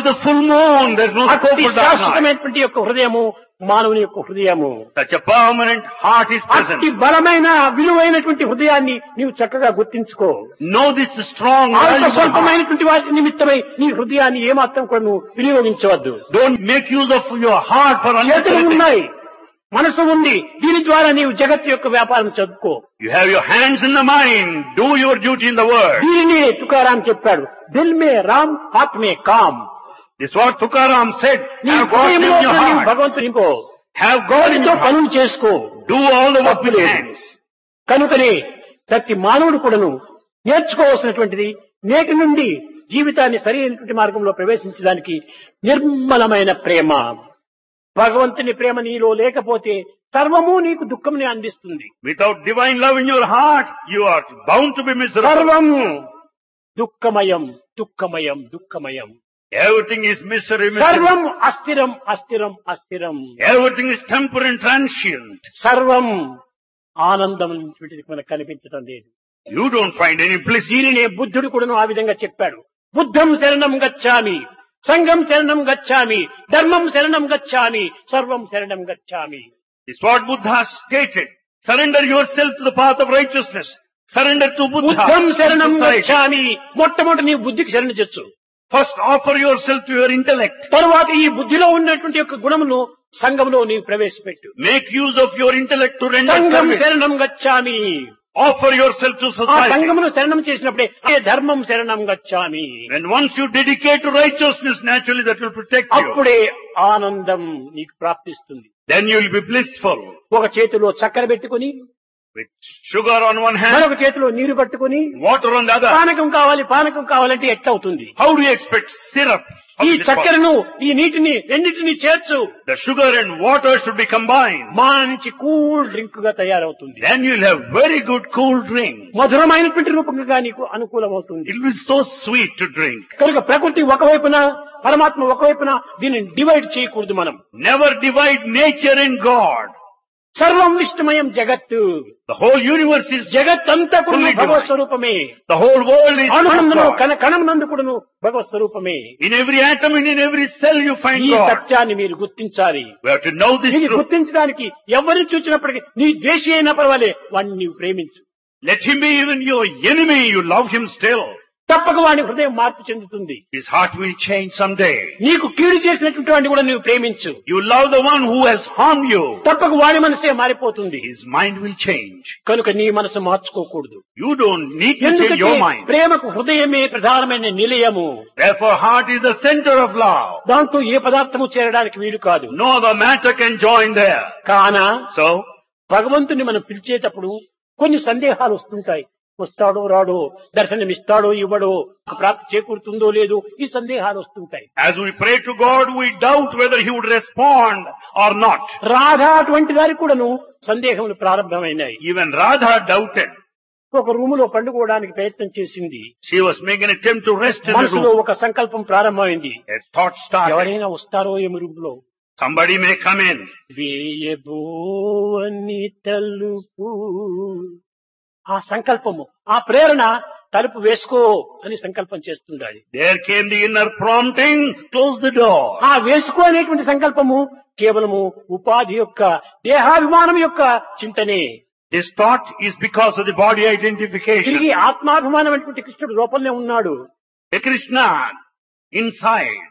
is the full moon. There's no scope అతి for dark night. శాశ్వతమైనటువంటి యొక్క హృదయము మానవుని యొక్క హృదయము Such a permanent heart is present. అతి బలమైన విలువైనటువంటి హృదయాన్ని నీవు చక్కగా గుర్తించుకో Know this strong, అల్ప valuable heart. స్వల్పమైనటువంటి వాటి నిమిత్తమై నీ హృదయాన్ని ఏమాత్రం కూడా నువ్వు వినియోగించవద్దు Don't make use of your heart for చేతులు unnecessary things. ఉన్నాయి మనసు ఉంది దీని ద్వారా నీవు జగత్తు యొక్క వ్యాపారం చదువుకో You have your hands in the mind. Do your duty in the world. దీనిని తుకారాం చెప్పాడు దిల్ మే రామ్ హాత్ మే కామ్ This is what Tukaram said. నీ Have God in హృదయంలో your నీవు heart. భగవంతుని నింపో Have God in దానితో your heart. పనులు చేసుకో Do all the work with తప్పులేదు. hands. కనుకనే ప్రతి మానవుడు కూడాను నేర్చుకోవాల్సినటువంటిది నేటి నుండి జీవితాన్ని సరైనటువంటి మార్గంలో ప్రవేశించడానికి నిర్మలమైన ప్రేమ భగవంతుని ప్రేమ నీలో లేకపోతే సర్వము నీకు దుఃఖంని అందిస్తుంది Without divine love in your heart, you are bound to be miserable. సర్వం దుఃఖమయం దుఃఖమయం దుఃఖమయం Everything is misery, misery. సర్వం అస్థిరం అస్థిరం అస్థిరం Everything is temporary and transient. సర్వం ఆనందం అనేటువంటిది మనకు కనిపించడం లేదు You don't find any bliss. దీనినే బుద్ధుడు కూడాను ఆ విధంగా చెప్పాడు బుద్ధం శరణం గచ్చామి సంఘం శరణం గచ్చామి ధర్మం శరణం గచ్చామి సర్వం శరణం గచ్చామి It's what Buddha stated. Surrender yourself to the path of righteousness. Surrender to Buddha. బుద్ధం శరణం society. గచ్చామి మొట్టమొదటి నీ బుద్ధికి శరణ చెచ్చు First offer yourself to your intellect. తరువాత ఈ బుద్ధిలో ఉన్నటువంటి యొక్క గుణమును సంఘంలో నీవు ప్రవేశపెట్టు Make use of your intellect to render సంఘం service. శరణం గచ్చామి Offer yourself to ఆ society. సంఘమును శరణం చేసినప్పుడే ఏ ధర్మం శరణం గచ్చామి When once you dedicate to righteousness, naturally that will protect you. అప్పుడే ఆనందం నీకు ప్రాప్తిస్తుంది Then you will be blissful. ఒక చేతిలో చక్కెర పెట్టుకుని With sugar on one hand, మరొక చేతిలో నీరు పట్టుకుని water on the other. పానకం కావాలి పానకం కావాలంటే ఎట్లవుతుంది How do you expect syrup? How ఈ is it possible? చక్కెరను ఈ నీటిని రెండింటిని చేర్చు The sugar and water should be combined. మంచి కూల్ డ్రింక్ గా తయారవుతుంది Then you'll have very good cool drink. మధురమైనటువంటి రూపంగా నీకు అనుకూలమవుతుంది It will be so sweet to drink. కనుక ప్రకృతి ఒకవైపున పరమాత్మ ఒకవైపున దీనిని డివైడ్ చేయకూడదు మనం Never divide nature and God. సర్వం విష్ణుమయం జగత్తు The whole universe is జగత్ అంతా కూడా Fully భగవత్ divine. స్వరూపమే The whole world is అణునందును God. కణ కణం నందు కూడాను భగవత్ స్వరూపమే In every atom and in every cell you find ఈ God. సత్యాన్ని మీరు గుర్తించాలి We have to know this ఇది truth. గుర్తించడానికి ఎవరిని చూసినప్పటికీ నీ ద్వేషి అయినా పర్వాలే వాడిని నీవు ప్రేమించు Let him be even your enemy, you love him still. తప్పక వాడి హృదయం మార్పు చెందుతుంది His heart will change someday. నీకు కీడు చేసినటువంటి వాడిని కూడా నీవు ప్రేమించు You love the one who has harmed you. తప్పక వాడి మనసే మారిపోతుంది His mind will change. కనుక నీ మనసు మార్చుకోకూడదు You don't need to change ఎందుకంటే your mind. ప్రేమకు హృదయమే ప్రధానమైన నిలయము Therefore heart is the center of love. దాంట్లో ఏ పదార్థము చేరడానికి వీలు కాదు No other matter can join there. కానా So, భగవంతుని మనం పిలిచేటప్పుడు కొన్ని సందేహాలు వస్తుంటాయి వస్తాడో రాడో దర్శనమిస్తాడో ఇవ్వడో ప్రాప్తి చేకూరుతుందో లేదో ఈ సందేహాలు వస్తుంటాయి as we pray to God, we doubt whether He would respond or not. Radha అటువంటి వారికి కూడాను సందేహములు ప్రారంభమైనాయి Even Radha doubted. ఒక రూములో పండుకోవడానికి ప్రయత్నం చేసింది She was making an attempt to rest in the మనసులో room. ఒక సంకల్పం ప్రారంభమైంది A thought started. ఎవరైనా వస్తారో ఏమి రూపులో Somebody may come in. వేయబోవని తలుపు ఆ సంకల్పము ఆ ప్రేరణ తలుపు వేసుకో అని సంకల్పం చేస్తుండాలి There came the inner prompting, close the door. ఆ వేసుకో అనేటువంటి సంకల్పము కేవలము ఉపాధి యొక్క దేహాభిమానం యొక్క చింతనే This thought is because of the body identification. తిరిగి ఆత్మాభిమానం అనేటువంటి కృష్ణుడు లోపలనే ఉన్నాడు A Krishna inside.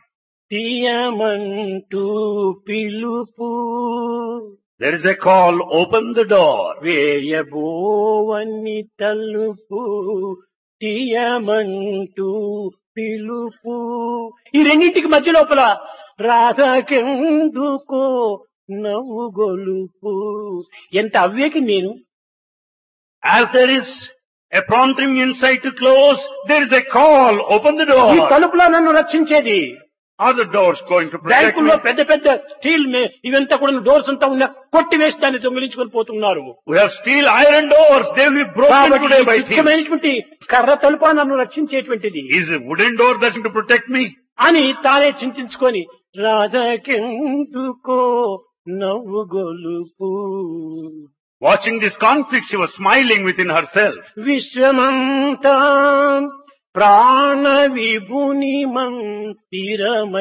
తీయమంటూ పిలుపు There is a call, open the door. వేయబోవని తలుపు తీయమంటూ పిలుపు ఈ రెండింటికి మధ్య లోపల రాధకెందుకో నవ్వు గొలుపు ఎంత అవ్వేకి నేను As there is a prompting inside to close, there is a call, open the ఈ door. తలుపులో నన్ను రక్షించేది Are the doors going to protect me? బ్యాంకుల్లో పెద్ద పెద్ద స్టీల్ మే- ఇవంతా కూడా డోర్స్ అంతా ఉన్నా కొట్టి వేసి దాన్ని దొంగిలించుకొని పోతున్నారు We have steel iron doors. They will be broken కాబట్టి today by thieves. ముఖ్యమైనటువంటి కర్ర తలుప నన్ను రక్షించేటువంటిది Is a wooden door that to protect me? అని తానే చింతించుకొని రాజకెందుకో నవ్వు గొలుపు Watching this conflict, she was smiling within herself. విశ్వమంతా ప్రాణ విభుని మందిరమై